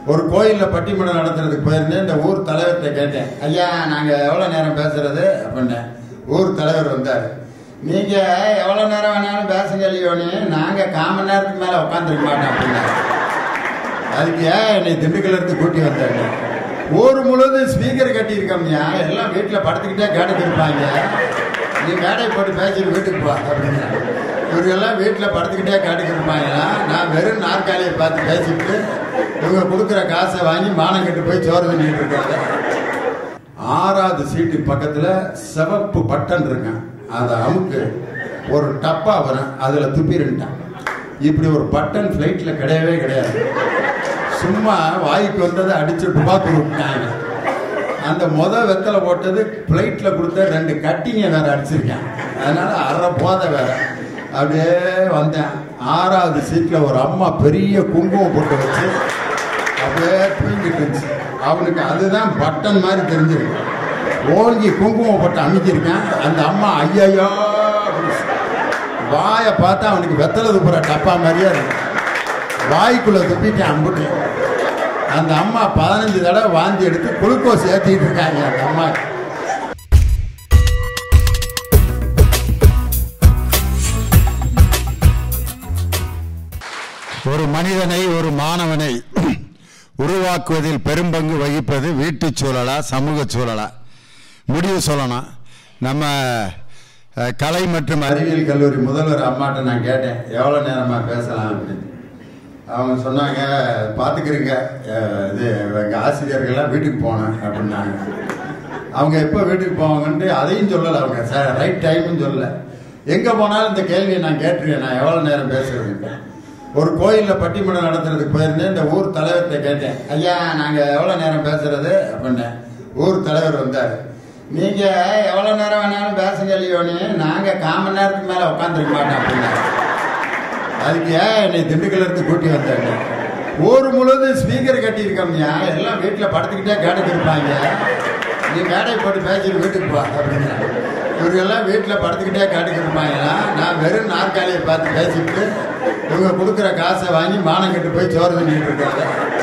ஒரு கோயிலில் பட்டிமன்றம் நடத்துறதுக்கு போயிருந்தேன் இந்த ஊர் தலைவர்கிட்ட கேட்டேன் ஐயா நாங்கள் எவ்வளோ நேரம் பேசுறது அப்படின்னேன் ஊர் தலைவர் வந்தார் நீங்கள் எவ்வளோ நேரம் வேணாலும் பேசுங்க இல்லையோனே நாங்கள் காமன் நேரத்துக்கு மேலே உட்காந்துருக்க மாட்டோம் அப்படின்னாரு அதுக்கு ஏன் என்னை திண்டுக்கல்ல இருந்து கூட்டி வந்தாங்க ஊர் முழுவதும் ஸ்பீக்கர் கட்டியிருக்கோம்யா எல்லாம் வீட்டில் படுத்துக்கிட்டே கேட்டுக்கு இருப்பாங்க நீ மேடை போட்டு பேசிட்டு வீட்டுக்கு போ அப்படின்னா இவங்கெல்லாம் வீட்டில் படுத்துக்கிட்டே கேட்டுக்கு இருப்பாங்களா நான் வெறும் நாற்காலியை பார்த்து பேசிட்டு இவங்க கொடுக்குற காசை வாங்கி மானம் கட்டு போய் சோறு பண்ணிட்டு இருக்காங்க ஆறாவது சீட்டு பக்கத்தில் சிவப்பு பட்டன் இருக்கேன் அதை அமுக்கு ஒரு டப்பா வரும் அதில் துப்பிருந்துட்டான் இப்படி ஒரு பட்டன் ஃப்ளைட்டில் கிடையவே கிடையாது சும்மா வாய்க்கு வந்ததை அடிச்சு டுபாக்கு விட்டாங்க அந்த முத வெத்தலை போட்டது பிளைட்ல கொடுத்த ரெண்டு கட்டிங்க வேற அடிச்சிருக்கேன் அதனால அரை போதை வேற அப்படியே வந்தேன் ஆறாவது சீட்ல ஒரு அம்மா பெரிய குங்குமம் போட்டு வச்சு அப்படியே தூங்கிட்டு இருந்துச்சு அவனுக்கு அதுதான் பட்டன் மாதிரி தெரிஞ்சிருக்கு ஓங்கி குங்குமம் போட்டு அமைக்கிருக்கேன் அந்த அம்மா ஐயையோ வாயை பார்த்தா அவனுக்கு வெத்தலை துப்புற டப்பா மாதிரியே இருக்கு வாய்க்குள்ள துப்பிட்டேன் அம்புட்டு அந்த அம்மா பதினஞ்சு தடவை வாந்தி எடுத்து குளுக்கோஸ் ஏற்றிட்டு இருக்காங்க அந்த அம்மா ஒரு மனிதனை ஒரு மாணவனை உருவாக்குவதில் பெரும்பங்கு வகிப்பது வீட்டுச் சூழலா சமூக சூழலா முடிவு சொல்லணும் நம்ம அஹ், கலை மற்றும் அறிவியல் அறிவியல் கல்லூரி முதல்வர் அம்மாட்ட நான் கேட்டேன் எவ்வளோ நேரமாக பேசலாம் அப்படின்னு அவங்க சொன்னாங்க பார்த்துக்கிறீங்க அஹ், இது எங்கள் ஆசிரியர்கள்லாம் வீட்டுக்கு போனேன் அப்படின்னாங்க அவங்க எப்போ வீட்டுக்கு போவாங்கன்ட்டு அதையும் சொல்லலை அவங்க சார் ரைட் டைம்னு சொல்லலை எங்கே போனாலும் இந்த கேள்வியை நான் கேட்டிருக்கேன் நான் எவ்வளோ நேரம் பேசுறேன் ஒரு கோயிலில் பட்டிமன்றம் நடத்துறதுக்கு போயிருந்தேன் இந்த ஊர் தலைவர்கிட்ட கேட்டேன் ஐயா நாங்கள் எவ்வளோ நேரம் பேசுறது அப்படின்னேன் ஊர் தலைவர் வந்தார் நீங்கள் எவ்வளோ நேரம் வேணாலும் பேசுங்க இல்லையோனே நாங்கள் காமன் நேரத்துக்கு மேலே உட்காந்துருக்க மாட்டோம் அப்படின்னாரு அதுக்கு ஏன் என்னை திண்டுக்கல்ல இருந்து கூட்டி வந்தாங்க ஊர் முழுவதும் ஸ்பீக்கர் கட்டியிருக்கோம்யா எல்லாம் வீட்டில் படுத்துக்கிட்டே கேட்டுக்கு இருப்பாங்க நீ மேடை போட்டு பேசிட்டு வீட்டுக்கு போ அப்படின்னா இவங்கெல்லாம் வீட்டில் படுத்துக்கிட்டே கேட்டுக்கு இருப்பாங்களா நான் வெறும் நாற்காலியை பார்த்து பேசிட்டு இவங்க கொடுக்குற காசை வாங்கி மானம் கட்டு போய் சோறு பண்ணிட்டு இருக்காங்க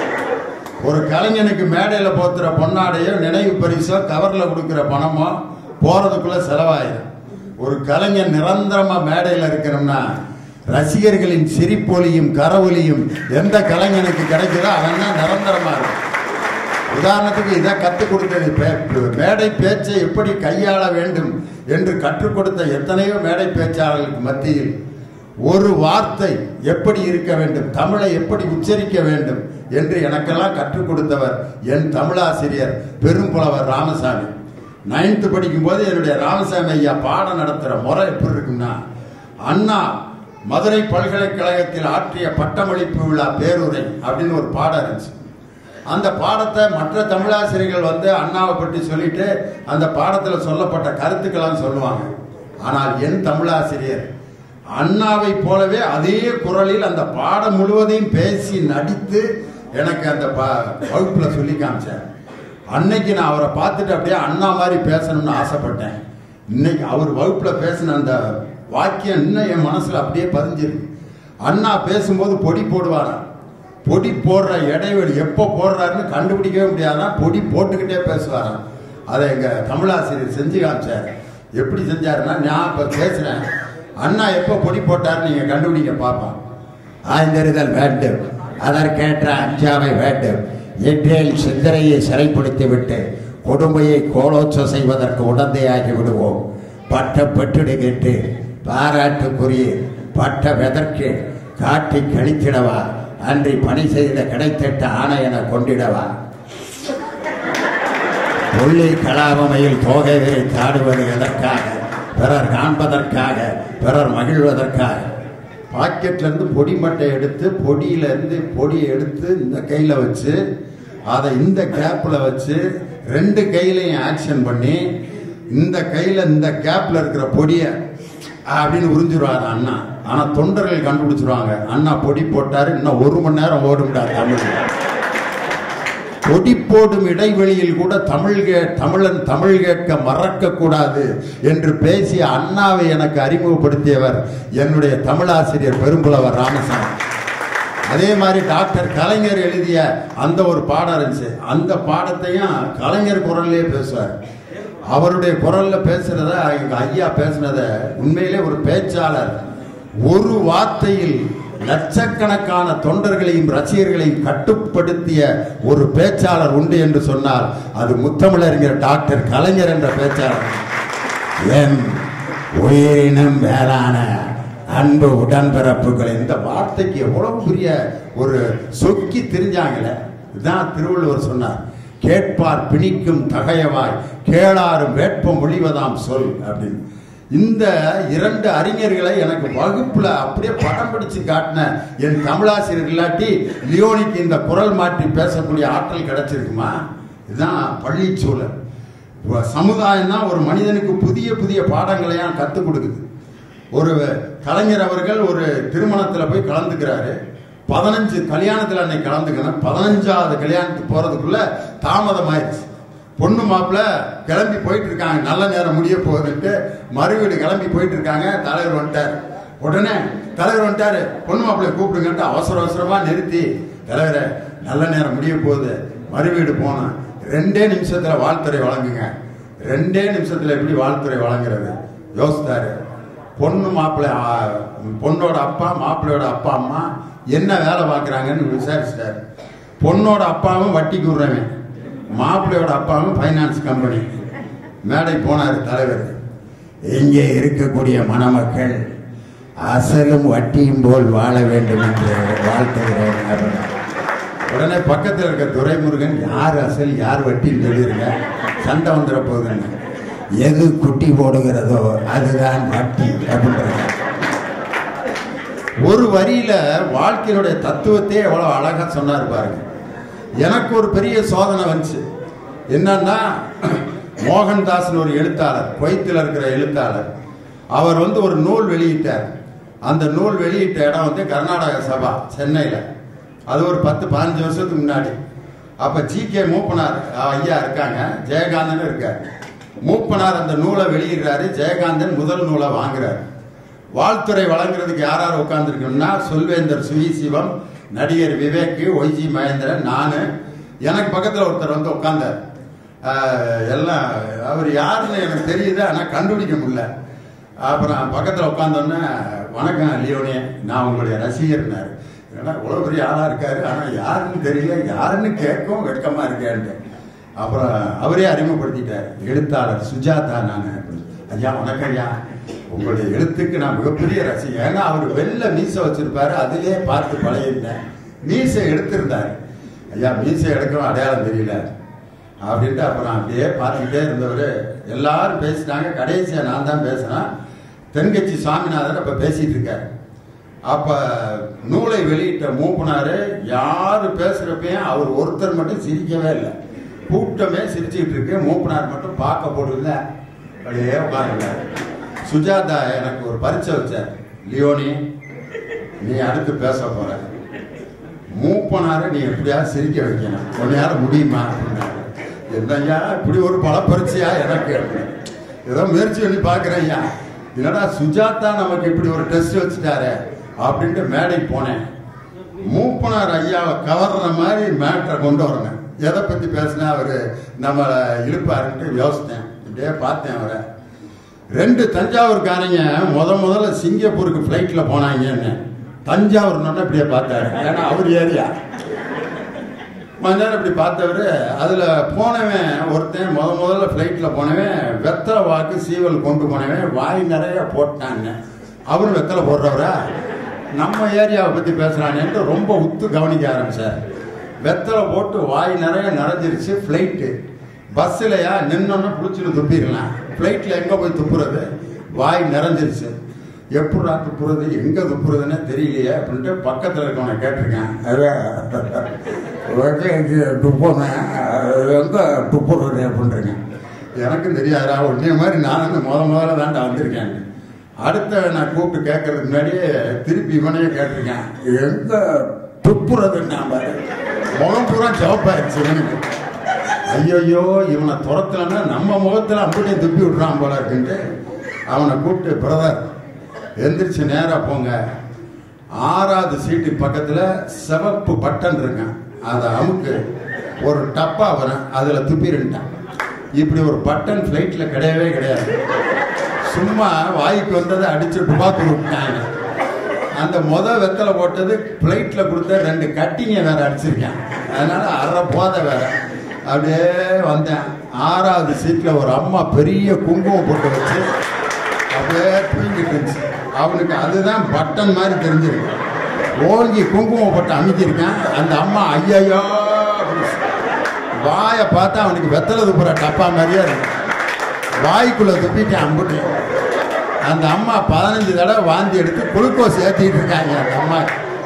ஒரு கலைஞனுக்கு மேடையில் போத்துற பொன்னாடையோ நினைவு பரிசோ கவரில் கொடுக்குற பணமோ போறதுக்குள்ள செலவாயிரும் ஒரு கலைஞன் நிரந்தரமா மேடையில் இருக்கிறோம்னா ரசிகர்களின் சிரிப்பொலியும் கரவொலியும் எந்த கலைஞனுக்கு கிடைக்குதோ அவன் தான் நிரந்தரமா இருக்கும் உதாரணத்துக்கு இதை கற்றுக் கொடுத்தது பே- மேடை பேச்சை எப்படி கையாள வேண்டும் என்று கற்றுக் கொடுத்த எத்தனையோ மேடை பேச்சாளர்களுக்கு மத்தியில் ஒரு வார்த்தை எப்படி இருக்க வேண்டும் தமிழை எப்படி உச்சரிக்க வேண்டும் என்று எனக்கெல்லாம் கற்றுக் கொடுத்தவர் என் தமிழாசிரியர் பெரும்புலவர் ராமசாமி நைன்த்து படிக்கும்போது என்னுடைய ராமசாமி ஐயா பாடம் நடத்துகிற முறை எப்படி இருக்கும்னா அண்ணா மதுரை பல்கலைக்கழகத்தில் ஆற்றிய பட்டமளிப்பு விழா பேருரை அப்படின்னு ஒரு பாடம் இருந்துச்சு அந்த பாடத்தை மற்ற தமிழாசிரியர்கள் வந்து அண்ணாவை பற்றி சொல்லிட்டு அந்த பாடத்தில் சொல்லப்பட்ட கருத்துக்கெல்லாம் சொல்லுவாங்க ஆனால் என் தமிழாசிரியர் அண்ணாவை போலவே அதே குரலில் அந்த பாடம் முழுவதையும் பேசி நடித்து எனக்கு அந்த பா வகுப்பில் சொல்லி காமிச்சார் அன்னைக்கு நான் அவரை பார்த்துட்டு அப்படியே அண்ணா மாதிரி பேசணும்னு ஆசைப்பட்டேன் இன்னைக்கு அவர் வகுப்பில் பேசின அந்த வாக்கியம் இன்னும் என் மனசில் அப்படியே பதிஞ்சிருக்கு அண்ணா பேசும்போது பொடி போடுவாராம் பொடி போடுற இடைவெளி எப்போ போடுறாருன்னு கண்டுபிடிக்கவே முடியாதான் பொடி போட்டுக்கிட்டே பேசுவாராம் அதை எங்கள் தமிழாசிரியர் செஞ்சு காமிச்சார் எப்படி செஞ்சாருன்னா நான் இப்போ பேசுகிறேன் அண்ணா எப்போ பொடி போட்டாருன்னு நீங்கள் கண்டுபிடிக்க பார்ப்பான் ஆய்ந்தறிதல் வேண்டும் அதற்கேற்ற அஞ்சாமை வேண்டும் என்றேல் சிந்தனையை சிறைப்படுத்தி விட்டு கொடுமையை கோலோச்ச செய்வதற்கு உடந்தையாகி விடுவோம் பட்டம் பெற்றிடுகிட்டு பாராட்டுக்குரிய பட்ட வெதற்கு காட்டி கழித்திடவா அன்றி பணி செய்த கிடைத்திட்ட ஆணையன கொண்டிடவா உள்ளி கலாபமையில் தோகை தாடுவது எதற்காக பிறர் காண்பதற்காக பிறர் மகிழ்வதற்காக பாக்கெட்ல இருந்து பொடி மட்டை எடுத்து பொடியில இருந்து பொடியை எடுத்து இந்த கையில வச்சு அதை இந்த கேப்ல வச்சு ரெண்டு கையிலையும் ஆக்ஷன் பண்ணி இந்த கையில இந்த கேப்ல இருக்கிற பொடியை அப்படின்னு உறிஞ்சிருவாரு அண்ணா ஆனா தொண்டர்கள் கண்டுபிடிச்சிருவாங்க அண்ணா பொடி போட்டாரு இன்னும் ஒரு மணி நேரம் ஓடும்டா தமிழ் கொடி போடும் இடைவெளியில் கூட தமிழ் கே தமிழன் தமிழ் கேட்க மறக்க கூடாது என்று பேசிய அண்ணாவை எனக்கு அறிமுகப்படுத்தியவர் என்னுடைய தமிழாசிரியர் பெரும்புலவர் ராமசாமி அதே மாதிரி டாக்டர் கலைஞர் எழுதிய அந்த ஒரு பாடம் இருந்துச்சு அந்த பாடத்தையும் கலைஞர் குரல்லே பேசுவார் அவருடைய குரல்ல பேசுறத எங்க ஐயா பேசுனத உண்மையிலே ஒரு பேச்சாளர் ஒரு வார்த்தையில் லட்சக்கணக்கான தொண்டர்களையும் ரசிகர்களையும் கட்டுப்படுத்திய ஒரு பேச்சாளர் உண்டு என்று சொன்னால் அது முத்தமிழறிஞர் டாக்டர் கலைஞர் என்ற பேச்சாளர் என் உயிரினும் மேலான அன்பு உடன்பிறப்புகள் இந்த வார்த்தைக்கு எவ்வளவு பெரிய ஒரு சொக்கி தெரிஞ்சாங்களே இதுதான் திருவள்ளுவர் சொன்னார் கேட்பார் பிணிக்கும் தகையவாய் கேளாரும் வேட்பம் ஒழிவதாம் சொல் அப்படின்னு இந்த இரண்டு அறிஞர்களை எனக்கு வகுப்புல அப்படியே படம் பிடிச்சு காட்டின என் தமிழாசிரியர் இல்லாட்டி லியோனிக்கு இந்த குரல் மாற்றி பேசக்கூடிய ஆற்றல் கிடைச்சிருக்குமா இதுதான் பள்ளி சூழல் சமுதாயம் தான் ஒரு மனிதனுக்கு புதிய புதிய பாடங்களையும் கற்றுக் கொடுக்குது ஒரு கலைஞர் அவர்கள் ஒரு திருமணத்தில் போய் கலந்துக்கிறாரு பதினஞ்சு கல்யாணத்தில் அன்னைக்கு கலந்துக்கணும் பதினஞ்சாவது கல்யாணத்துக்கு போகிறதுக்குள்ள தாமதம் ஆயிடுச்சு பொண்ணு மாப்பிள்ள கிளம்பி போயிட்டு இருக்காங்க நல்ல நேரம் முடிய போகுதுன்ட்டு மறுவீடு கிளம்பி போயிட்டு இருக்காங்க தலைவர் வந்துட்டார் உடனே தலைவர் வந்துட்டாரு பொண்ணு மாப்பிள்ளை கூப்பிடுங்கன்ட்டு அவசர அவசரமா நிறுத்தி தலைவரே நல்ல நேரம் முடிய போகுது மறுவீடு போனோம் ரெண்டே நிமிஷத்துல வாழ்த்துறை வழங்குங்க ரெண்டே நிமிஷத்துல எப்படி வாழ்த்துறை வழங்குறது யோசித்தாரு பொண்ணு மாப்பிள்ளை ஆ, பொண்ணோட அப்பா மாப்பிள்ளையோட அப்பா அம்மா என்ன வேலை பார்க்குறாங்கன்னு விசாரிச்சிட்டாரு பொண்ணோட அப்பாவும் வட்டிக்கு விடுறவன் மாப்பிள்ளையோட அப்பாவும் ஃபைனான்ஸ் கம்பெனி மேடை போனார் தலைவர் இங்கே இருக்கக்கூடிய மணமக்கள் அசலும் வட்டியும் போல் வாழ வேண்டும் என்று வாழ்த்துகிறேன் அப்படின்னார். உடனே பக்கத்தில் இருக்க துரைமுருகன் யார் அசல் யார் வட்டின்னு சொல்லிருங்க சண்டை வந்துட போகுதுன்னு எது குட்டி போடுகிறதோ அதுதான் வட்டி அப்படின்றாங்க ஒரு வரியில வாழ்க்கையினுடைய தத்துவத்தையே எவ்வளவு அழகா சொன்னார் பாருங்க எனக்கு ஒரு பெரிய சோதனை வந்துச்சு என்னன்னா மோகன்தாஸ்னு ஒரு எழுத்தாளர் குவைத்தில் இருக்கிற எழுத்தாளர் அவர் வந்து ஒரு நூல் வெளியிட்டார் அந்த நூல் வெளியிட்ட இடம் வந்து கர்நாடக சபா சென்னையில் அது ஒரு பத்து பதினஞ்சு வருஷத்துக்கு முன்னாடி அப்ப ஜி கே மூப்பனார் ஐயா இருக்காங்க ஜெயகாந்தன் இருக்கார் மூப்பனார் அந்த நூலை வெளியிடுறாரு ஜெயகாந்தன் முதல் நூலை வாங்குறாரு வாழ்த்துறை வழங்குறதுக்கு யார் யார் உட்காந்துருக்கணும்னா சொல்வேந்தர் சுவி சிவம் நடிகர் விவேக் ஒய்ஜி மகேந்திரன் நான் எனக்கு பக்கத்தில் ஒருத்தர் வந்து உட்காந்தார் எல்லாம் அவர் யாருன்னு எனக்கு தெரியுது ஆனால் கண்டுபிடிக்க முடியல அப்புறம் பக்கத்தில் உட்காந்தோன்னே வணக்கம் லியோனே நான் உங்களுடைய ரசிகர்னாரு ஏன்னா இவ்வளோ பெரிய ஆளாக இருக்காரு ஆனால் யாருன்னு தெரியல யாருன்னு கேட்கவும் வெட்கமாக இருக்கேன்ட்டு அப்புறம் அவரே அறிமுகப்படுத்திட்டார் எழுத்தாளர் சுஜாதா நான் ஐயா வணக்கம் ஐயா உங்களுடைய எழுத்துக்கு நான் மிகப்பெரிய ரசிகன் ஏன்னா அவர் வெள்ளை மீசை வச்சிருப்பாரு அதிலே பார்த்து பழகிருந்தேன் மீசை எடுத்திருந்தார் ஐயா மீசை எடுக்கவும் அடையாளம் தெரியல அப்படின்ட்டு அப்புறம் அப்படியே பார்த்துக்கிட்டே இருந்தவர் எல்லாரும் பேசினாங்க கடைசியா நான் தான் பேசினேன் தென்கட்சி சுவாமிநாதன் அப்ப பேசிட்டு இருக்காரு அப்ப நூலை வெளியிட்ட மூப்பனாரு யாரு பேசுறப்பையும் அவர் ஒருத்தர் மட்டும் சிரிக்கவே இல்லை கூட்டமே சிரிச்சுக்கிட்டு இருக்கு மூப்பனார் மட்டும் பார்க்க போடுல அப்படியே உட்காந்துருக்காரு சுஜாதா எனக்கு ஒரு பரீட்சை வச்சார் லியோனி நீ அடுத்து பேச போற மூப்பனாரை நீ எப்படியாவது சிரிக்க வைக்கணும் உன்னையால முடியுமா அப்படின்னாரு என்னய்யா இப்படி ஒரு பல பரீட்சையா எனக்கு அப்படின்னு. ஏதோ முயற்சி பண்ணி பார்க்குறேன் ஐயா என்னடா சுஜாதா நமக்கு இப்படி ஒரு டெஸ்ட் வச்சுட்டாரு அப்படின்ட்டு மேடைக்கு போனேன் மூப்பனார் ஐயாவை கவர்ற மாதிரி மேட்டரை கொண்டு வரணும் எதை பத்தி பேசினா அவரு நம்மளை இழுப்பாருன்ட்டு யோசித்தேன் இப்படியே பார்த்தேன் அவரை ரெண்டு தஞ்சாவூர்காரங்க முத முதல்ல சிங்கப்பூருக்கு ஃப்ளைட்ல போனாங்கன்னு தஞ்சாவூர் இப்படியே பார்த்தாரு ஏன்னா அவர் ஏரியா கொஞ்ச நேரம் இப்படி பார்த்தவர் அதுல போனவன் ஒருத்தன் முத முதல்ல ஃப்ளைட்ல போனவன் வெத்தலை வாக்கு சீவல் கொண்டு போனவன் வாய் நிறைய போட்டாங்க அவரும் வெத்தலை போடுறவரா நம்ம ஏரியாவை பத்தி பேசுறானேன்ட்டு ரொம்ப உத்து கவனிக்க ஆரம்பிச்சார் வெத்தலை போட்டு வாய் நிறைய நிறைஞ்சிருச்சு ஃப்ளைட்டு பஸ்ஸிலையா நின்னோன்னு புடிச்சுன்னு துப்பிடலாம் ஃப்ளைட்டில் எங்கே போய் துப்புறது வாய் நிறைஞ்சிருச்சு எப்படா துப்புறது எங்கே துப்புறதுன்னே தெரியலையே அப்படின்ட்டு பக்கத்தில் இருக்கவனை கேட்டிருக்கேன் துப்புனேன் எங்கே துப்புறது அப்படின்றீங்க எனக்கும் தெரியாதா உடனே மாதிரி நான் வந்து முத முதல்ல தான்டா வந்திருக்கேன் அடுத்த நான் கூப்பிட்டு கேட்கறதுக்கு முன்னாடியே திருப்பி இவனையே கேட்டிருக்கேன் எங்க துப்புறதுன்னா பாரு. முகம் பூரா சிவப்பாயிருச்சு இவனுக்கு ஐயோ இவனை துரத்தலன்னா நம்ம முகத்துல அப்படியே துப்பி விடுறான் போல இருக்குன்ட்டு அவனை கூப்பிட்டு பிரதர் எந்திரிச்சு நேரா போங்க ஆறாவது சீட்டு பக்கத்துல சிவப்பு பட்டன் இருக்கான் அதை அமுக்கு ஒரு டப்பா வரும் அதுல துப்பிருந்தான் இப்படி ஒரு பட்டன் ஃப்ளைட்ல கிடையவே கிடையாது சும்மா வாய்க்கு வந்ததை அடிச்சு டுபாக்கு விட்டாங்க அந்த முத வெத்தலை போட்டது பிளைட்ல கொடுத்த ரெண்டு கட்டிங்க வேற அடிச்சிருக்கேன் அதனால அரை போதை வேற அப்படியே வந்தேன் ஆறாவது சீட்ல ஒரு அம்மா பெரிய குங்குமம் போட்டு வச்சு அப்படியே தூங்கிட்டு இருந்துச்சு அவனுக்கு அதுதான் பட்டன் மாதிரி தெரிஞ்சிருக்கு ஓங்கி குங்குமம் போட்டு அமைக்கிருக்கேன் அந்த அம்மா ஐயையோ அப்படின்னு வாயை பார்த்தா அவனுக்கு வெத்தலை துப்புற டப்பா மாதிரியே இருக்கு வாய்க்குள்ள துப்பிட்டேன் அம்புட்டு அந்த அம்மா பதினஞ்சு தடவை வாந்தி எடுத்து குளுக்கோஸ் ஏற்றிட்டு இருக்காங்க அந்த அம்மா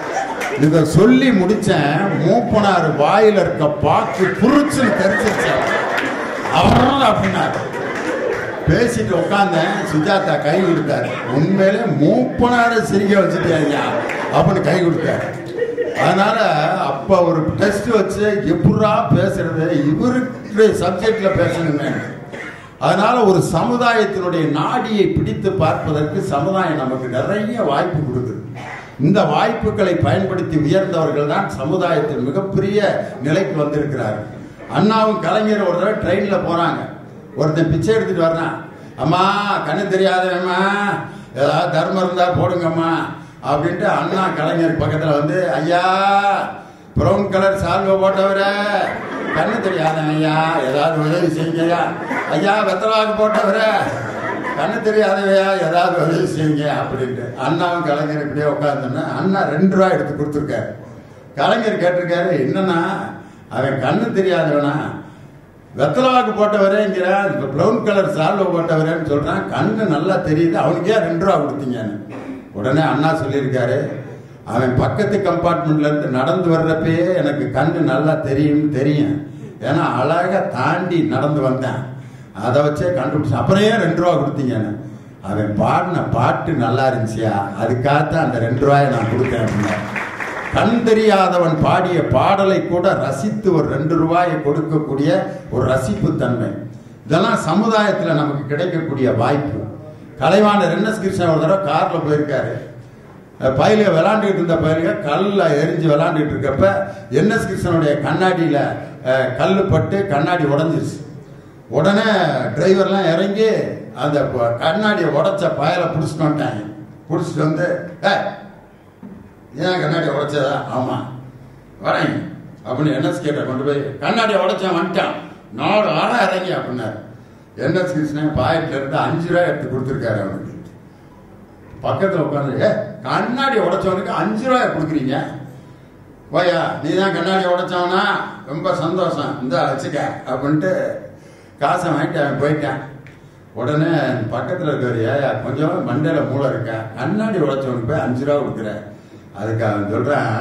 இதை சொல்லி முடிச்சேன் மூப்பனார் வாயில இருக்க பாக்கு புரிச்சுன்னு தெரிஞ்சிருச்சு அவர் அப்படின்னாரு பேசிட்டு உட்காந்தேன் சுஜாதா கை கொடுத்தாரு உண்மையிலே மூப்பனார சிரிக்க வச்சுட்டேன் அப்படின்னு கை கொடுத்தாரு அதனால அப்ப ஒரு டெஸ்ட் வச்சு எப்படா பேசுறது இவருக்கு சப்ஜெக்ட்ல பேசணுமே அதனால ஒரு சமுதாயத்தினுடைய நாடியை பிடித்து பார்ப்பதற்கு சமுதாயம் நமக்கு நிறைய வாய்ப்பு கொடுக்குது இந்த வாய்ப்புகளை பயன்படுத்தி உயர்ந்தவர்கள் தான் சமுதாயத்தில் மிகப்பெரிய நிலைக்கு வந்திருக்கிறார்கள் அண்ணாவும் கலைஞர் ஒரு தடவை ட்ரெயின்ல போறாங்க ஒருத்தன் பிச்சை எடுத்துட்டு வர்றான் அம்மா கண்ணு தெரியாதவம்மா ஏதாவது தர்மம் இருந்தா போடுங்கம்மா அப்படின்ட்டு அண்ணா கலைஞர் பக்கத்துல வந்து ஐயா ப்ரௌன் கலர் சால்வை போட்டவரே கண்ணு தெரியாதவன் ஐயா ஏதாவது உதவி செய்யுங்கய்யா ஐயா வெத்தலாக்கு போட்டவரே கண்ணு தெரியாதவையா ஏதாவது உதவி செய்யுங்க அப்படின்ட்டு அண்ணாவும் கலைஞர் இப்படியே உட்காந்துன்னா அண்ணா ரெண்டு ரூபா எடுத்து கொடுத்துருக்காரு கலைஞர் கேட்டிருக்காரு என்னன்னா அவன் கண்ணு தெரியாதவனா வெத்தலவாக்கு போட்டவரேங்கிறான் இப்போ ப்ரௌன் கலர் சால்வை போட்டவரேன்னு சொல்றான் கண்ணு நல்லா தெரியுது அவனுக்கே ரெண்டு ரூபா கொடுத்தீங்கன்னு உடனே அண்ணா சொல்லியிருக்காரு அவன் பக்கத்து கம்பார்ட்மெண்ட்ல இருந்து நடந்து வர்றப்பயே எனக்கு கண்ணு நல்லா தெரியும் தெரியும் ஏன்னா அழகா தாண்டி நடந்து வந்தேன் அதை வச்சே கண்டுபிடிச்சேன் அப்புறம் ஏன் ரெண்டு ரூபா கொடுத்தீங்கன்னு அவன் பாடின பாட்டு நல்லா இருந்துச்சியா அதுக்காகத்தான் அந்த ரெண்டு ரூபாயை நான் கொடுத்தேன் அப்படின்னா கண் தெரியாதவன் பாடிய பாடலை கூட ரசித்து ஒரு ரெண்டு ரூபாயை கொடுக்கக்கூடிய ஒரு ரசிப்பு தன்மை இதெல்லாம் சமுதாயத்துல நமக்கு கிடைக்கக்கூடிய வாய்ப்பு கலைவாணர் என் எஸ் கிருஷ்ணன் ஒரு தடவை கார்ல போயிருக்காரு பயிலுக விளாண்டுக்கிட்டு இருந்த பயிலுக கல்ல எரிஞ்சு விளாண்டுக்கிட்டு இருக்கப்ப என் எஸ் கிருஷ்ணனுடைய கண்ணாடியில அஹ், கல்லு பட்டு கண்ணாடி உடஞ்சிருச்சு உடனே டிரைவர்லாம் இறங்கி அந்த ப- கண்ணாடியை உடைச்ச பயலை பிடிச்சிட்டு வந்துட்டாங்க பிடிச்சிட்டு வந்து "ஏய், ஏன் கண்ணாடி உடைச்சதா ஆமா வரேன் அப்படின்னு என்எஸ் கேட்ட கொண்டு போய் கண்ணாடியை உடைச்சேன் வந்துட்டான் நாலு ஆறாம் இறங்கி அப்படின்னாரு என்எஸ் கிருஷ்ணன் பாக்கெட்ல இருந்து அஞ்சு ரூபாய் எடுத்து கொடுத்துருக்காரு அவனுக்கு பக்கத்துல உட்காந்து ஏ கண்ணாடி உடைச்சவனுக்கு அஞ்சு ரூபாய் கொடுக்குறீங்க போயா நீ தான் கண்ணாடி உடைச்சவனா ரொம்ப சந்தோஷம் இந்த வச்சுக்க அப்படின்ட்டு காசை வாங்கிட்டு அவன் போயிட்டான் உடனே பக்கத்தில் இருக்கிற ஏயா கொஞ்சம் மண்டையில மூளை இருக்க கண்ணாடி உடைச்சவனுக்கு போய் அஞ்சு ரூபா கொடுக்குற அதுக்கு அவன் சொல்றான்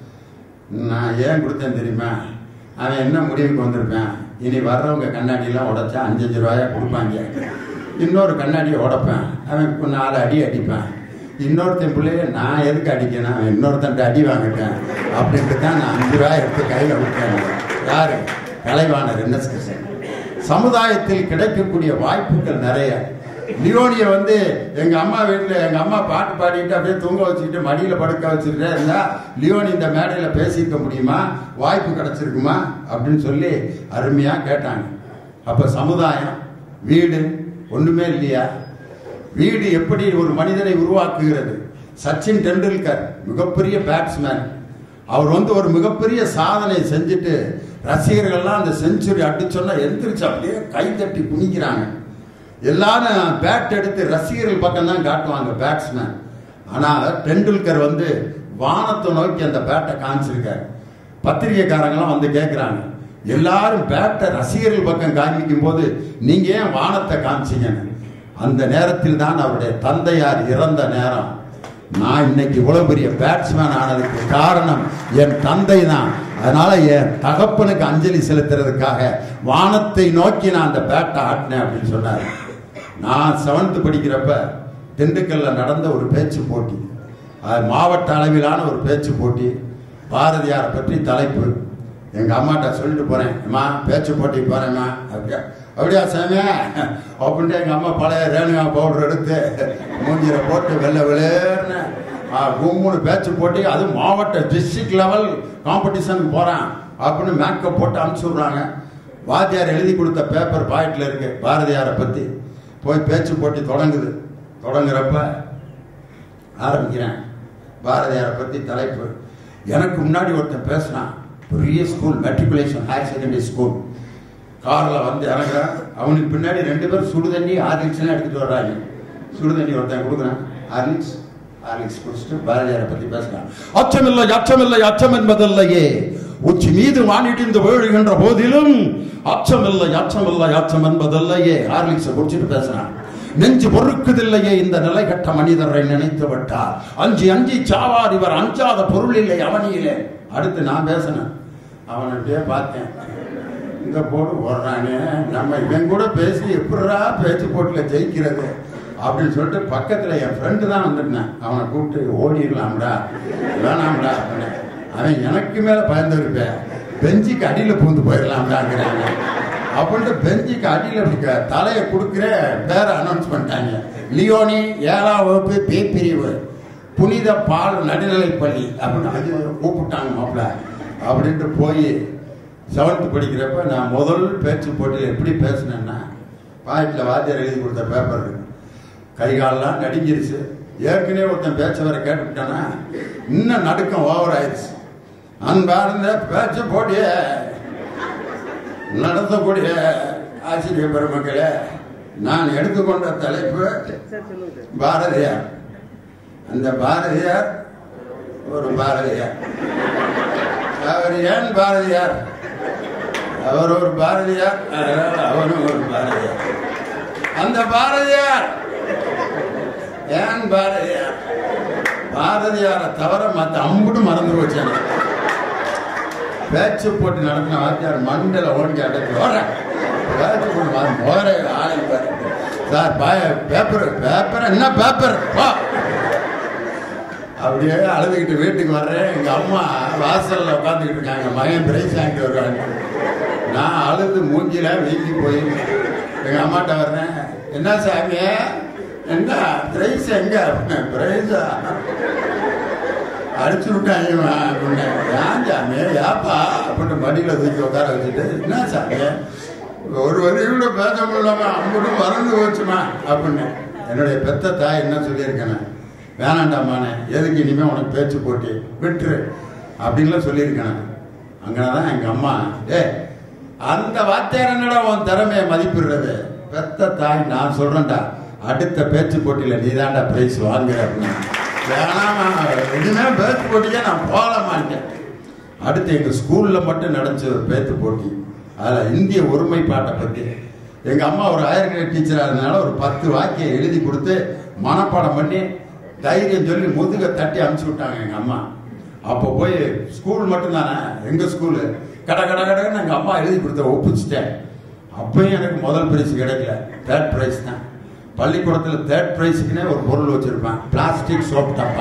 நான் ஏன் கொடுத்தேன் தெரியுமா அவன் என்ன முடிவுக்கு வந்திருப்பேன் இனி வர்றவங்க கண்ணாடியெல்லாம் உடைச்சா அஞ்சு அஞ்சு ரூபாயா கொடுப்பாங்க இன்னொரு கண்ணாடியை உடைப்பேன் அவன் இப்போ நாலு அடி அடிப்பேன் இன்னொருத்தன் பிள்ளைய நான் எதுக்கு அடிக்கணும் அவன் இன்னொருத்தன் அடி வாங்கிட்டேன் அப்படின்ட்டு தான் நான் அஞ்சு ரூபாய் எடுத்து கையில் விட்டேன் யாரு கலைவாணர் என்ன கிருஷ்ணன் சமுதாயத்தில் கிடைக்கக்கூடிய வாய்ப்புகள் நிறைய லியோனிய வந்து எங்க அம்மா வீட்டுல எங்க அம்மா பாட்டு பாடிட்டு அப்படியே தூங்க வச்சுக்கிட்டு மடியில படுக்க வச்சுக்கிட்டே இருந்தா லியோனி இந்த மேடையில பேசியிருக்க முடியுமா வாய்ப்பு கிடைச்சிருக்குமா அப்படின்னு சொல்லி அருமையா கேட்டாங்க அப்ப சமுதாயம் வீடு ஒண்ணுமே இல்லையா வீடு எப்படி ஒரு மனிதனை உருவாக்குகிறது சச்சின் டெண்டுல்கர் மிகப்பெரிய பேட்ஸ்மேன் அவர் வந்து ஒரு மிகப்பெரிய சாதனை செஞ்சுட்டு ரசிகர்கள்லாம் அந்த செஞ்சுரி அடிச்சோன்னா எந்திரிச்சு அப்படியே கை தட்டி குனிக்கிறாங்க எல்லாரும் பேட் எடுத்து ரசிகர்கள் பக்கம் தான் காட்டுவாங்க பேட்ஸ்மேன் ஆனா டெண்டுல்கர் வந்து வானத்தை நோக்கி அந்த பேட்டை காமிச்சிருக்காரு பத்திரிகைக்காரங்களாம் வந்து கேட்குறாங்க எல்லாரும் பேட்டை ரசிகர்கள் பக்கம் காமிக்கும் போது நீங்க ஏன் வானத்தை காமிச்சீங்கன்னு அந்த நேரத்தில் தான் அவருடைய தந்தையார் இறந்த நேரம் நான் இன்னைக்கு இவ்வளவு பெரிய பேட்ஸ்மேன் ஆனதுக்கு காரணம் என் தந்தை தான் அதனால என் தகப்பனுக்கு அஞ்சலி செலுத்துறதுக்காக வானத்தை நோக்கி நான் அந்த பேட்டை ஆட்டினேன் அப்படின்னு சொன்னார் நான் செவன்த் படிக்கிறப்ப திண்டுக்கல்ல நடந்த ஒரு பேச்சு போட்டி அது மாவட்ட அளவிலான ஒரு பேச்சு போட்டி பாரதியாரை பற்றி தலைப்பு எங்க அம்மாட்ட சொல்லிட்டு போறேன் அம்மா பேச்சு போட்டி போறேம்மா அப்படியா அப்படியா சாமி அப்படின்ட்டு எங்க அம்மா பழைய ரேணுகா பவுடர் எடுத்து மூஞ்சில போட்டு வெள்ளை வெளேர்னு மூணு பேட்ச் போட்டு அது மாவட்ட டிஸ்ட்ரிக்ட் லெவல் காம்படிஷனுக்கு போகிறான் அப்படின்னு மேக்கப் போட்டு அனுப்பிச்சி விட்றாங்க வாத்தியார் எழுதி கொடுத்த பேப்பர் பாக்கெட்டில் இருக்கு பாரதியாரை பற்றி போய் பேச்சு போட்டி தொடங்குது தொடங்குறப்ப ஆரம்பிக்கிறேன் பாரதியாரை பற்றி தலைப்பு எனக்கு முன்னாடி ஒருத்தன் பேசினான் பெரிய school matriculation higher secondary school காரில் வந்து இறங்குறான் அவனுக்கு பின்னாடி ரெண்டு பேரும் சுடு தண்ணி ஹார்லிக்ஸ்லாம் எடுத்துகிட்டு வர்றாங்க சுடு தண்ணி ஒருத்தன் கொடுக்குறான் ஹார்லிக்ஸ் ஹார்லிக்ஸ் குடிச்சிட்டு பாரதியாரை பற்றி பேசுறான் அச்சமில்லை அச்சமில்லை அச்சம் என்பதில்லையே உச்சி மீது வானிடிந்து வீழுகின்ற போதிலும் அச்சமில்லை அச்சமில்லை அச்சம் என்பதில்லையே ஹார்லிக்ஸை குடிச்சிட்டு பேசுறான் நெஞ்சு பொறுக்குதில்லையே இந்த நிலை கட்ட மனிதரை நினைத்து விட்டார் அஞ்சு அஞ்சி சாவார் இவர் அஞ்சாத பொருள் இல்லை அவனியிலே அடுத்து நான் பேசினேன் அவனை அப்படியே பார்த்தேன் இந்த போட்டு ஓடுறானே நம்ம இவன் கூட பேசி எப்படிடா பேச்சு போட்டில் ஜெயிக்கிறது அப்படின்னு சொல்லிட்டு பக்கத்தில் என் ஃப்ரெண்டு தான் வந்திருந்தேன் அவனை கூப்பிட்டு ஓடிடலாம்டா வேணாம்டா அப்படின்னு அவன் எனக்கு மேலே பயந்துருப்பேன் பெஞ்சுக்கு அடியில் பூந்து போயிடலாம்டாங்கிறாங்க அப்படின்ட்டு பெஞ்சுக்கு அடியில் இப்படி க- தலையை கொடுக்குற பேரை அனௌன்ஸ் பண்ணிட்டாங்க லியோனி ஏழாம் வகுப்பு பே பிரிவு புனித பால் நடுநிலைப்பள்ளி அப்படின்னு அது கூப்பிட்டாங்க மாப்பிள்ள அப்படின்ட்டு போய் செவன்த்து படிக்கிறப்ப நான் முதல் பேச்சு போட்டியில் எப்படி பேசினேன்னா பாக்கெட்டில் வாத்தியார் எழுதி கொடுத்த பேப்பர் இருக்கு கை காலெல்லாம் நடுங்கிருச்சு ஏற்கனவே ஒருத்தன் பேச்ச வர கேட்டுவிட்டானா இன்னும் நடுக்கம் ஓவர் ஆயிடுச்சு அன்பார்ந்த பேச்சு போட்டிய நடத்தக்கூடிய ஆசிரியர் பெருமக்களே நான் எடுத்துக்கொண்ட தலைப்பு பாரதியார் அந்த பாரதியார் ஒரு பாரதியார் அவர் ஏன் பாரதியார் அவர் ஒரு பாரதியார் அதனால அவனும் ஒரு பாரதியார் அந்த பாரதியார் ஏன் பாரதியார் பாரதியாரை தவிர மற்ற அம்புட்டு மறந்து போச்சாங்க பேச்சு போட்டு நடத்தின வாத்தியார் மண்டல ஓடி அடைச்சு ஓடுறேன் பேச்சு போட்டு மறந்து போற ஆளை பாரு சார் பாய பேப்பர் பேப்பர் என்ன பேப்பர் வா அப்படியே அழுதுகிட்டு வீட்டுக்கு வர்றேன் எங்க அம்மா வாசல்ல உட்காந்துக்கிட்டு இருக்காங்க மகன் பிரைஸ் வாங்கிட்டு வருவாங்க நான் அழுது மூஞ்சில வீங்கி போய் எங்க அம்மாட்ட வர்றேன் என்ன சாமி என்ன பிரைஸ் எங்க பிரைஸா அடிச்சு விட்டாங்க இவன் அப்படின்னு ஏன் சாமி ஏப்பா அப்படின்னு மடியில தூக்கி உட்கார வச்சுட்டு என்ன சாமி ஒரு வரி கூட பேச முடியலாமா அம்புட்டும் மறந்து போச்சுமா அப்படின்னு என்னுடைய பெத்த தாய் என்ன சொல்லியிருக்கேன் வேணாண்டாமானே எதுக்கு இனிமே உனக்கு பேச்சு போட்டி விட்டுரு அப்படின்லாம் சொல்லியிருக்கேன் அங்கதான் எங்க அம்மா டே அந்த வார்த்தையார் என்னடா உன் திறமையை மதிப்பிடுறது பெத்த தாய் நான் சொல்றேன்டா அடுத்த பேச்சு போட்டியில நீதான்டா பிரைஸ் வாங்குற அப்படின்னு வேணாமா இனிமே பேச்சு போட்டிக்கே நான் போக மாட்டேன் அடுத்து எங்க ஸ்கூல்ல மட்டும் நடந்துச்சு ஒரு பேச்சு போட்டி அதுல இந்திய ஒருமைப்பாட்டை பத்தி எங்க அம்மா ஒரு ஹையர் கிரேட் டீச்சரா இருந்தனால ஒரு பத்து வாக்கியம் எழுதி கொடுத்து மனப்பாடம் பண்ணி தைரியம் சொல்லி முதுக தட்டி அனுப்பிச்சு விட்டாங்க எங்க அம்மா அப்போ போய் ஸ்கூல் மட்டும் தானே எங்க ஸ்கூலு கட கட கடன்னு எங்க அம்மா எழுதி கொடுத்த ஒப்பிச்சிட்டேன் அப்பயும் எனக்கு முதல் பிரைஸ் கிடைக்கல தேர்ட் பிரைஸ் தான் பள்ளிக்கூடத்தில் தேர்ட் பிரைஸுக்குனே ஒரு பொருள் வச்சிருப்பேன் பிளாஸ்டிக் சோப் டப்பா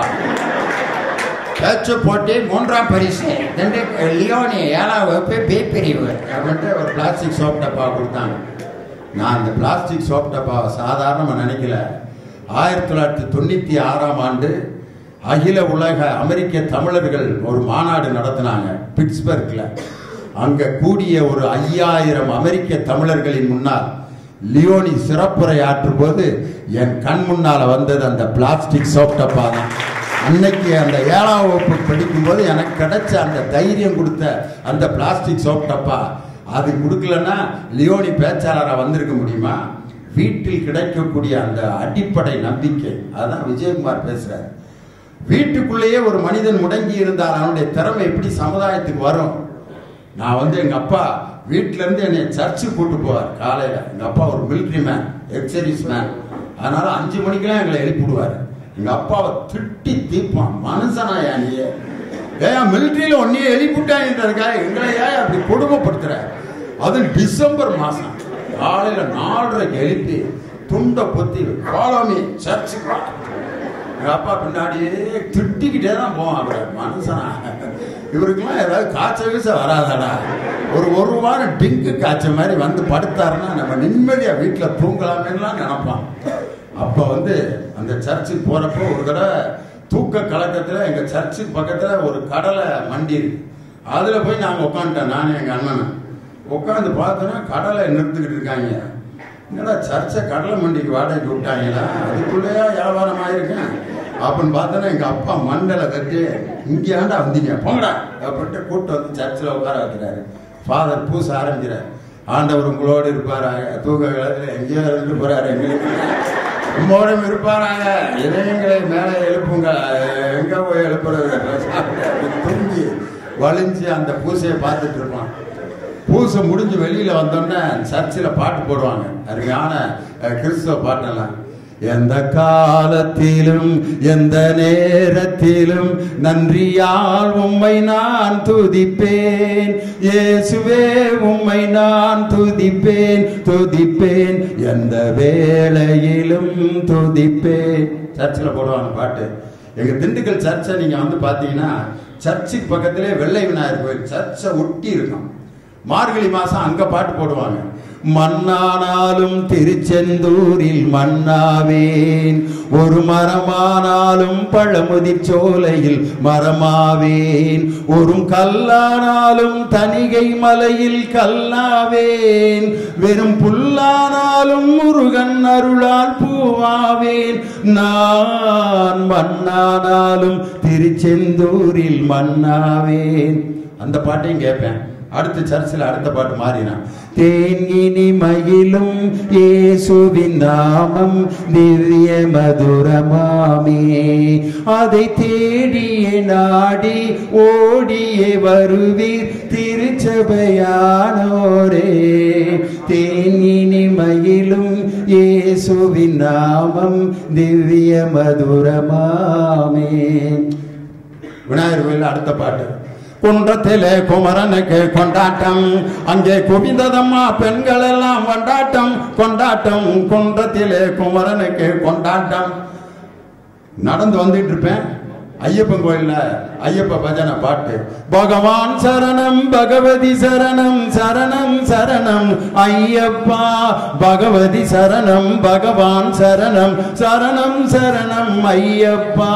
பேச்சு போட்டி மூன்றாம் பரிசு ரெண்டு லியோனி ஏழாம் வகுப்பு பி பிரிவு அப்படின்ட்டு ஒரு பிளாஸ்டிக் சோப் டப்பா கொடுத்தாங்க நான் அந்த பிளாஸ்டிக் சோப் டப்பாவை சாதாரணமாக நினைக்கல ஆயிரத்தி தொள்ளாயிரத்தி தொண்ணூற்றி ஆறாம் ஆண்டு அகில உலக அமெரிக்க தமிழர்கள் ஒரு மாநாடு நடத்தினாங்க பிட்ஸ்பர்க்ல அங்க கூடிய ஒரு ஐயாயிரம் அமெரிக்க தமிழர்களின் முன்னால் லியோனி சிறப்புரை ஆற்றும் போது என் கண் முன்னால வந்தது அந்த பிளாஸ்டிக் சோப் டப்பா தான் அன்னைக்கு அந்த ஏழாம் வகுப்பு படிக்கும்போது எனக்கு கிடைச்ச அந்த தைரியம் கொடுத்த அந்த பிளாஸ்டிக் சோப் டப்பா அது கொடுக்கலன்னா லியோனி பேச்சாளராக வந்திருக்க முடியுமா வீட்டில் கிடைக்கக்கூடிய அந்த அடிப்படை நம்பிக்கை அதான் விஜயகுமார் பேசுறாரு வீட்டுக்குள்ளேயே ஒரு மனிதன் முடங்கி இருந்தால் அவனுடைய திறமை எப்படி சமுதாயத்துக்கு வரும் நான் வந்து எங்க அப்பா வீட்ல இருந்து என்னை சர்ச்சுக்கு கூட்டு போவார் காலையில எங்க அப்பா ஒரு மிலிட்ரி மேன் எக்ஸர்வீஸ் மேன் அதனால அஞ்சு மணிக்கெல்லாம் எங்களை எழுப்பிடுவார் எங்க அப்பாவை திட்டி தீர்ப்பான் மனுஷனாயா நீ ஏன் மிலிட்ரியில ஒன்னையே எழுப்பிட்டாங்கன்றதுக்காக எங்களை ஏன் அப்படி கொடுமைப்படுத்துற அது டிசம்பர் மாசம் காலையில நாலரைக்கு எழுப்பி துண்டை பொத்தி ஃபாலோமி சர்ச்சுக்கு வா எங்க அப்பா பின்னாடியே திட்டிக்கிட்டே தான் போவான் அவர் மனுஷனா இவருக்கெல்லாம் ஏதாவது காய்ச்சல் வீச வராதாடா ஒரு ஒரு வாரம் டிங்கு காய்ச்ச மாதிரி வந்து படுத்தாருன்னா நம்ம நிம்மதியா வீட்டில் தூங்கலாமேலாம் நினைப்பான் அப்போ வந்து அந்த சர்ச்சுக்கு போறப்போ ஒரு தடவை தூக்க கலக்கத்துல எங்க சர்ச்சுக்கு பக்கத்துல ஒரு கடலை மண்டி இருக்கு அதுல போய் நாங்க உட்காந்துட்டோம் நானும் எங்க அண்ணனும் உட்காந்து பார்த்தோன்னா கடலை நிறுத்துக்கிட்டு இருக்காங்க என்னடா சர்ச்சை கடலை மண்டிக்கு வாடகைக்கு விட்டாங்களா அதுக்குள்ளேயா வியாபாரம் ஆயிருக்கேன் அப்படின்னு பார்த்தோன்னா எங்க அப்பா மண்டலை கட்டி இங்கேயாண்டா வந்தீங்க போங்கடா அப்படின்ட்டு கூட்டு வந்து சர்ச்சில் உட்கார வைக்கிறாரு ஃபாதர் பூச ஆரம்பிக்கிறார் ஆண்டவர் உங்களோடு இருப்பாராக தூக்க காலத்தில் எங்கேயோ இருந்துட்டு போறாரு எங்களுக்கு உம்மோடும் இருப்பாராக இதயங்களை மேலே எழுப்புங்க எங்க போய் எழுப்புறது தூங்கி வலிஞ்சு அந்த பூசையை பார்த்துட்டு இருப்பான் பூசை முடிஞ்சு வெளியில வந்தோடனே சர்ச்சில் பாட்டு போடுவாங்க அருமையான அஹ், கிறிஸ்துவ பாட்டெல்லாம் எந்த காலத்திலும் எந்த நேரத்திலும் நன்றியால் உம்மை நான் துதிப்பேன் இயேசுவே உம்மை நான் துதிப்பேன் துதிப்பேன் எந்த வேளையிலும் துதிப்பேன் சர்ச்சில் போடுவாங்க பாட்டு எங்க திண்டுக்கல் சர்ச்சை நீங்க வந்து பாத்தீங்கன்னா சர்ச்சுக்கு பக்கத்திலே வெள்ளை விநாயகர் கோயில் சர்ச்சை ஒட்டி இருக்கும் மார்கழி மாசம் அங்க பாட்டு போடுவாங்க மண்ணானாலும் திருச்செந்தூரில் மண்ணாவேன் ஒரு மரமானாலும் பழமுதிர் சோலையில் மரமாவேன் ஒரு கல்லானாலும் தனிகை மலையில் கல்லாவேன் வெறும் புல்லானாலும் முருகன் அருளால் பூவாவேன் நான் மண்ணானாலும் திருச்செந்தூரில் மண்ணாவேன் அந்த பாட்டையும் கேட்பேன் அடுத்த சர்ச்சில் அடுத்த பாட்டு மாறினான் தேங்கினி மயிலும் இயேசுவின் நாமம் திவ்ய மதுரமாமே அதை தேடியே நாடி ஓடியே வருவீர் திருச்சபையானோரே தேங்கினி மயிலும் இயேசுவின் நாமம் திவ்ய மதுரமாமே விநாயகர் கோயில் அடுத்த பாட்டு குன்றத்திலே குமரனுக்கு கொண்டாட்டம் அங்கே குவிந்ததம்மா பெண்கள் எல்லாம் கொண்டாட்டம் கொண்டாட்டம் குன்றத்திலே குமரனுக்கு கொண்டாட்டம் நடந்து வந்துட்டு இருப்பேன் ஐயப்பன் கோயில்ல ஐயப்ப பஜனை பாட்டு பகவான் சரணம் பகவதி சரணம் சரணம் சரணம் ஐயப்பா பகவதி சரணம் பகவான் சரணம் சரணம் சரணம் ஐயப்பா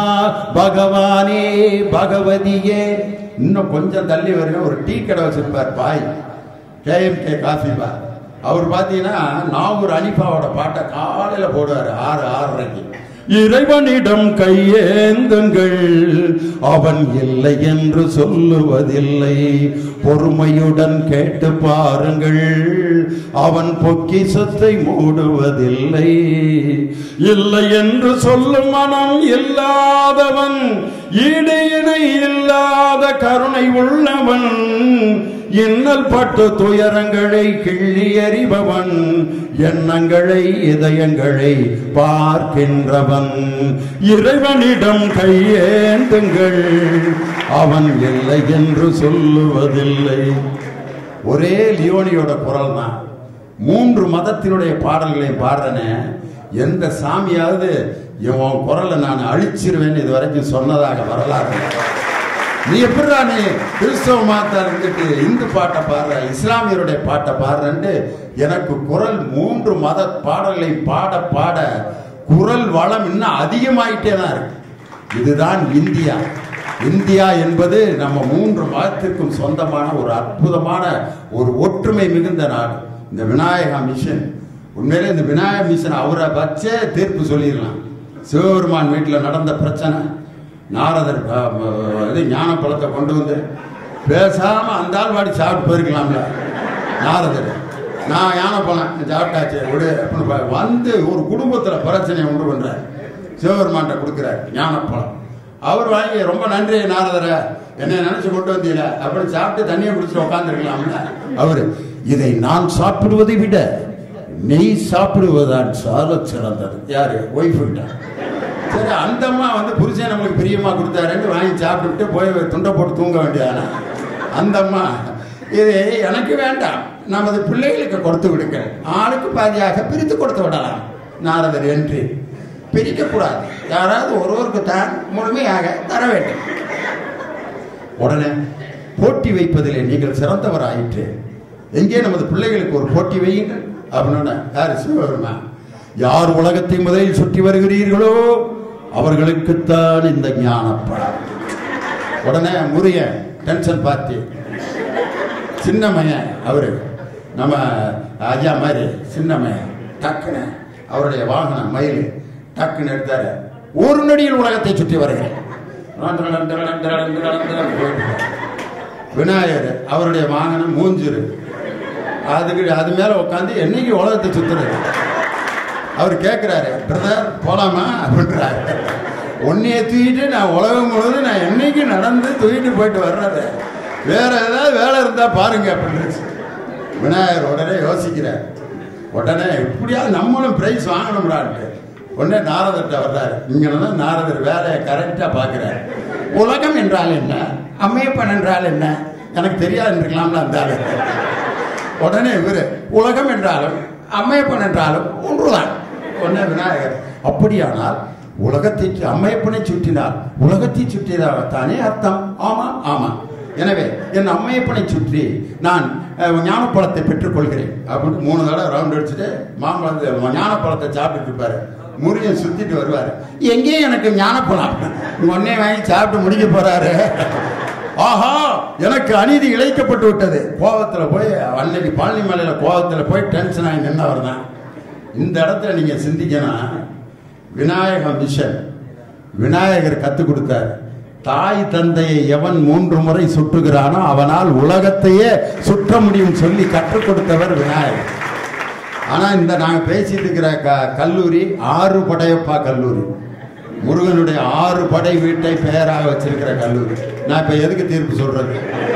பகவானே பகவதியே இன்னும் கொஞ்சம் தள்ளி வருங்க ஒரு டீ கடை வச்சிருப்பார் பாய் கேஎம்கே காஃபி பார் அவர் பார்த்தீங்கன்னா நாகூர் அனிஃபாவோட பாட்டை காலையில போடுவார் ஆறு ஆறரைக்கு இறைவனிடம் கையேந்துங்கள் அவன் இல்லை என்று சொல்லுவதில்லை பொறுமையுடன் கேட்டு பாருங்கள் அவன் பொக்கிசத்தை மூடுவதில்லை இல்லை என்று சொல்லும் மனம் இல்லாதவன் ஈடு இணை இல்லாத கருணை உள்ளவன் இன்னல் பட்டு துயரங்களை கிள்ளி எறிபவன் எண்ணங்களை இதயங்களை பார்க்கின்றவன் இறைவனிடம் கையேந்துங்கள் அவன் இல்லை என்று சொல்லுவதில்லை ஒரே லியோனியோட குரல் தான் மூன்று மதத்தினுடைய பாடல்களை பாடுறனே எந்த சாமியாவது இவன் குரலை நான் அழிச்சிருவேன்னு இது வரைக்கும் சொன்னதாக வரலாறு இல்லை. நீ எப்படிடா நீ கிறிஸ்தவ மாத்தா இருந்துட்டு இந்து பாட்டை பாடுற இஸ்லாமியருடைய பாட்டை பாடுறன்ட்டு எனக்கு குரல் மூன்று மத பாடல்களை பாட பாட குரல் வளம் இன்னும் அதிகமாயிட்டே தான் இருக்கு இதுதான் இந்தியா இந்தியா என்பது நம்ம மூன்று மதத்திற்கும் சொந்தமான ஒரு அற்புதமான ஒரு ஒற்றுமை மிகுந்த நாடு இந்த விநாயகா மிஷன் உண்மையிலே இந்த விநாயக மிஷன் அவரை வச்சே தீர்ப்பு சொல்லிடலாம் சிவபெருமான் வீட்டில் நடந்த பிரச்சனை நாரதர் அஹ், அஹ், இது ஞான பழத்தை கொண்டு வந்து பேசாம அந்த ஆள் வாடி சாப்பிட்டு போயிருக்கலாம்ல நாரதர் நான் யானை பழம் சாப்பிட்டாச்சு விடு அப்படின்னு ப- வந்து ஒரு குடும்பத்துல பிரச்சனையை உண்டு பண்றாரு சிவபெருமான்ட்ட கொடுக்குறாரு ஞானப்பழம் அவர் வாங்கி ரொம்ப நன்றி நாரதர என்னை நினைச்சு கொண்டு வந்தீங்க அப்படி சாப்பிட்டு தண்ணியை குடிச்சிட்டு உட்காந்துருக்கலாம்ல அவரு இதை நான் சாப்பிடுவதை விட நீ சாப்பிடுவதான் சால சிறந்தது யாரு ஒய்ஃப் கிட்ட சரி அந்த அம்மா வந்து புருஷன் நம்மளுக்கு பிரியமா கொடுத்தாருன்னு வாங்கி சாப்பிட்டுட்டு போய் துண்டை போட்டு தூங்க வேண்டியதானே அந்த அம்மா இது எனக்கு வேண்டாம் நமது பிள்ளைகளுக்கு கொடுத்து விடுங்க ஆளுக்கு பாதியாக பிரித்து கொடுத்து விடலாம் நாரதர் என்று பிரிக்கக்கூடாது யாராவது ஒருவருக்கு தான் முழுமையாக தர வேண்டும் உடனே போட்டி வைப்பதிலே நீங்கள் சிறந்தவர் ஆயிற்று எங்கே நமது பிள்ளைகளுக்கு ஒரு போட்டி வையுங்கள் அப்படின்னு யார் சிவபெருமா யார் உலகத்தை முதலில் சுற்றி வருகிறீர்களோ அவர்களுக்குத்தான் இந்த ஞானப்பழம் உடனே முருகன் டென்ஷன் பார்ட்டி சின்ன மையன் அவரு நம்ம ஐயா மாதிரி சின்ன மையன் டக்குன்னு அவருடைய வாகனம் மயில் டக்குன்னு எடுத்தாரு ஒரு நொடியில் உலகத்தை சுற்றி வருகிறேன் போயிட்டு விநாயகர் அவருடைய வாகனம் மூஞ்சிரு அதுக்கு அது மேல உட்காந்து என்னைக்கு உலகத்தை சுத்துறது அவர் கேட்கிறாரு பிரதர் போலாமா அப்படின்றாரு உன்னைய தூக்கிட்டு நான் உலகம் முழுவதும் நான் என்னைக்கு நடந்து தூக்கிட்டு போயிட்டு வர்றது வேற ஏதாவது வேலை இருந்தா பாருங்க அப்படின்னு விநாயகர் உடனே யோசிக்கிறார் உடனே எப்படியாவது நம்மளும் பிரைஸ் வாங்கணும்டான்ட்டு உடனே நாரதர்கிட்ட வர்றாரு இங்க தான் நாரதர் வேலையை கரெக்டா பாக்குறாரு உலகம் என்றால் என்ன அம்மையப்பன் என்றால் என்ன எனக்கு தெரியாது இருக்கலாம்ல அந்த ஆளு. உடனே இவரு உலகம் என்றாலும் அம்மையப்பன் என்றாலும் ஒன்றுதான் உடனே விநாயகர் அப்படியானால் உலகத்தை சு- அம்மையப்பனை சுற்றினால் உலகத்தை சுற்றியதாகத்தானே அர்த்தம் ஆமா ஆமா எனவே என் அம்மையப்பனை சுற்றி நான் அஹ், ஞானப்பழத்தை பெற்றுக்கொள்கிறேன் அப்படின்னு மூணு தடவை ரவுண்ட் அடிச்சுட்டு மாம்பழத்தை ஞானப்பழத்தை சாப்பிட்டுட்டு இருப்பாரு முருகன் சுத்திட்டு வருவாரு எங்கேயும் எனக்கு ஞானப்பழம் உடனே வாங்கி சாப்பிட்டு முடிக்க போறாரு ஆஹா எனக்கு அநீதி இழைக்கப்பட்டு விட்டது கோவத்துல போய் அன்னைக்கு பழனி மலையில கோவத்துல போய் டென்ஷன் ஆகி நின்றவர் தான் இந்த இடத்துல நீங்க சிந்திக்கணும் விநாயக மிஷன் விநாயகர் கத்து கொடுத்தார் தாய் தந்தையை எவன் மூன்று முறை சுட்டுகிறானோ அவனால் உலகத்தையே சுற்ற முடியும் சொல்லி கற்றுக் கொடுத்தவர் விநாயகர் ஆனா இந்த நாங்க பேசிட்டு இருக்கிற க- கல்லூரி ஆறு படையப்பா கல்லூரி முருகனுடைய ஆறு படை வீட்டை பெயராக வச்சிருக்கிற கல்லூரி நான் இப்ப எதுக்கு தீர்ப்பு சொல்றது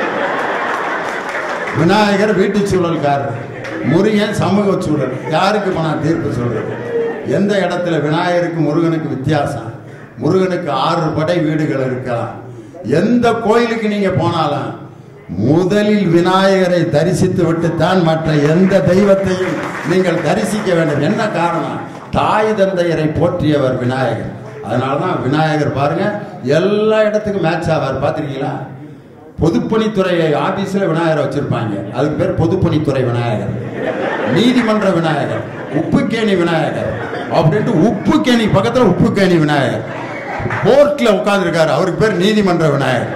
விநாயகர் வீட்டு சூழல்காரர் முருகன் சமூக சூழல் யாருக்கு இப்ப நான் தீர்ப்பு சொல்றது எந்த இடத்துல விநாயகருக்கு முருகனுக்கு வித்தியாசம் முருகனுக்கு ஆறு படை வீடுகள் இருக்கலாம் எந்த கோயிலுக்கு நீங்க போனாலும் முதலில் விநாயகரை தரிசித்து விட்டுத்தான் மற்ற எந்த தெய்வத்தையும் நீங்கள் தரிசிக்க வேண்டும் என்ன காரணம் தாய் தந்தையரை போற்றியவர் விநாயகர் அதனாலதான் விநாயகர் பாருங்க எல்லா இடத்துக்கும் மேட்ச் ஆவார் பார்த்திருக்கீங்களா பொதுப்பணித்துறை ஆபீஸ்ல விநாயகரை வச்சிருப்பாங்க அதுக்கு பேர் பொதுப்பணித்துறை விநாயகர் நீதிமன்ற விநாயகர் உப்புக்கேணி விநாயகர் அப்படின்ட்டு உப்புக்கேணி பக்கத்துல உப்புக்கேணி விநாயகர் கோர்ட்ல உட்கார்ந்துருக்காரு அவருக்கு பேர் நீதிமன்ற விநாயகர்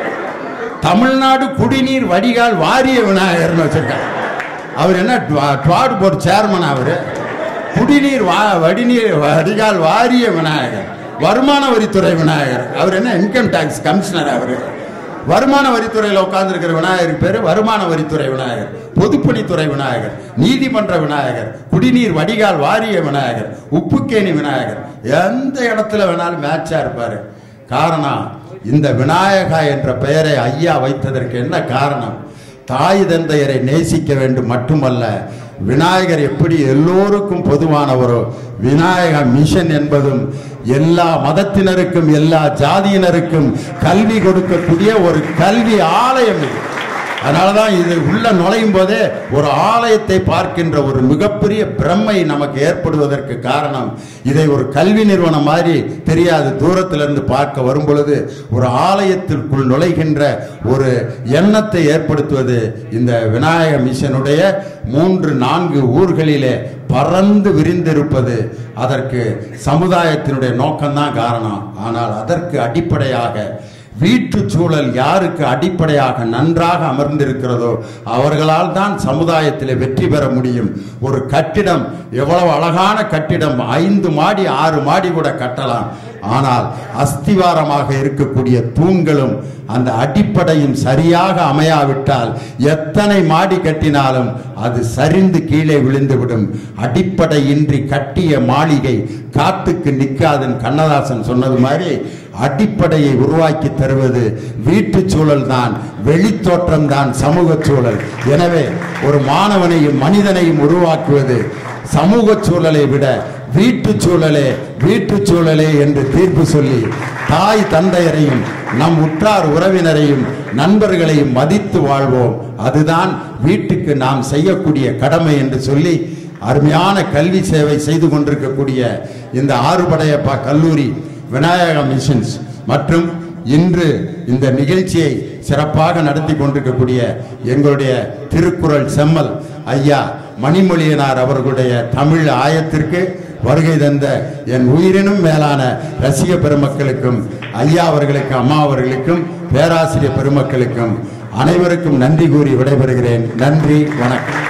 தமிழ்நாடு குடிநீர் வடிகால் வாரிய விநாயகர்னு வச்சிருக்காரு அவர் என்ன ட்வார்டு போர்டு சேர்மன் அவரு குடிநீர் வா வடிநீர் வடிகால் வாரிய விநாயகர் வருமான வரித்துறை விநாயகர் அவர் என்ன இன்கம் டாக்ஸ் கமிஷனர் அவரு வருமான வரித்துறையில் உட்கார்ந்துருக்கிற விநாயகர் பேரு வருமான வரித்துறை விநாயகர் பொதுப்பணித்துறை விநாயகர் நீதிமன்ற விநாயகர் குடிநீர் வடிகால் வாரிய விநாயகர் உப்புக்கேணி விநாயகர் எந்த இடத்துல வேணாலும் மேட்சா இருப்பாரு காரணம் இந்த விநாயகா என்ற பெயரை ஐயா வைத்ததற்கு என்ன காரணம் தாய் தந்தையரை நேசிக்க வேண்டும் மட்டுமல்ல விநாயகர் எப்படி எல்லோருக்கும் பொதுவானவரோ விநாயக மிஷன் என்பதும் எல்லா மதத்தினருக்கும் எல்லா ஜாதியினருக்கும் கல்வி கொடுக்கக்கூடிய ஒரு கல்வி ஆலயம் இது அதனாலதான் இது உள்ள நுழையும் போதே ஒரு ஆலயத்தை பார்க்கின்ற ஒரு மிகப்பெரிய பிரம்மை நமக்கு ஏற்படுவதற்கு காரணம் இதை ஒரு கல்வி நிறுவனம் மாதிரி தெரியாது தூரத்திலிருந்து பார்க்க வரும் பொழுது ஒரு ஆலயத்திற்குள் நுழைகின்ற ஒரு எண்ணத்தை ஏற்படுத்துவது இந்த விநாயக மிஷனுடைய மூன்று நான்கு ஊர்களிலே பறந்து விரிந்திருப்பது அதற்கு சமுதாயத்தினுடைய நோக்கம்தான் காரணம் ஆனால் அதற்கு அடிப்படையாக வீட்டு சூழல் யாருக்கு அடிப்படையாக நன்றாக அமர்ந்திருக்கிறதோ அவர்களால் தான் சமுதாயத்தில் வெற்றி பெற முடியும் ஒரு கட்டிடம் எவ்வளவு அழகான கட்டிடம் ஐந்து மாடி ஆறு மாடி கூட கட்டலாம் ஆனால் அஸ்திவாரமாக இருக்கக்கூடிய தூண்களும் அந்த அடிப்படையும் சரியாக அமையாவிட்டால் எத்தனை மாடி கட்டினாலும் அது சரிந்து கீழே விழுந்துவிடும் அடிப்படையின்றி கட்டிய மாளிகை காத்துக்கு நிற்காதுன்னு கண்ணதாசன் சொன்னது மாதிரி அடிப்படையை உருவாக்கி தருவது வீட்டு சூழல் தான் வெளித்தோற்றம் தான் சமூக சூழல் எனவே ஒரு மாணவனையும் மனிதனையும் உருவாக்குவது சமூக சூழலை விட வீட்டு சூழலே வீட்டு சூழலே என்று தீர்ப்பு சொல்லி தாய் தந்தையரையும் நம் உற்றார் உறவினரையும் நண்பர்களையும் மதித்து வாழ்வோம் அதுதான் வீட்டுக்கு நாம் செய்யக்கூடிய கடமை என்று சொல்லி அருமையான கல்வி சேவை செய்து கொண்டிருக்கக்கூடிய இந்த ஆறுபடையப்பா கல்லூரி விநாயகா மிஷன்ஸ் மற்றும் இன்று இந்த நிகழ்ச்சியை சிறப்பாக நடத்தி கொண்டிருக்கக்கூடிய எங்களுடைய திருக்குறள் செம்மல் ஐயா மணிமொழியனார் அவர்களுடைய தமிழ் ஆயத்திற்கு வருகை தந்த என் உயிரினும் மேலான ரசிக பெருமக்களுக்கும் ஐயா அவர்களுக்கும் அம்மா அவர்களுக்கும் பேராசிரியர் பெருமக்களுக்கும் அனைவருக்கும் நன்றி கூறி விடைபெறுகிறேன் நன்றி வணக்கம்